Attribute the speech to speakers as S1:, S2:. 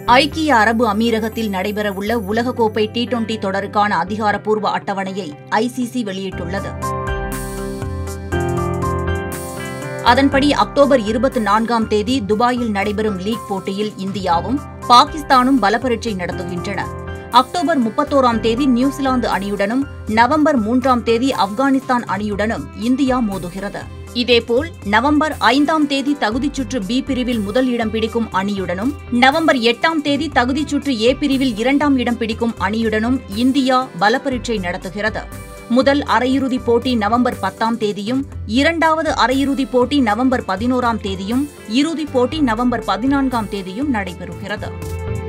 S1: ஐக்கிய அரபு அமீரகத்தில் நடைபெறவுள்ள உலகக்கோப்பை டி டுவெண்டி தொடருக்கான அதிகாரப்பூர்வ அட்டவணையை ஐசிசி வெளியிட்டுள்ளது அதன்படி அக்டோபர் இருபத்தி நான்காம் தேதி துபாயில் நடைபெறும் லீக் போட்டியில் இந்தியாவும் பாகிஸ்தானும் பலப்பரீட்சை நடத்துகின்றன அக்டோபர் முப்பத்தோராம் தேதி நியூசிலாந்து அணியுடனும் நவம்பர் மூன்றாம் தேதி ஆப்கானிஸ்தான் அணியுடனும் இந்தியா மோதுகிறது இதேபோல் நவம்பர் ஐந்தாம் தேதி தகுதிச் சுற்று பி பிரிவில் முதல் இடம் பிடிக்கும் அணியுடனும் நவம்பர் எட்டாம் தேதி தகுதிச் சுற்று ஏ பிரிவில் இரண்டாம் இடம் பிடிக்கும் அணியுடனும் இந்தியா பலப்பரீட்சை நடத்துகிறது முதல் அரையிறுதிப் போட்டி நவம்பர் பத்தாம் தேதியும் இரண்டாவது அரையிறுதிப் போட்டி நவம்பர் பதினோராம் தேதியும் இறுதிப் போட்டி நவம்பர் பதினான்காம் தேதியும் நடைபெறுகிறது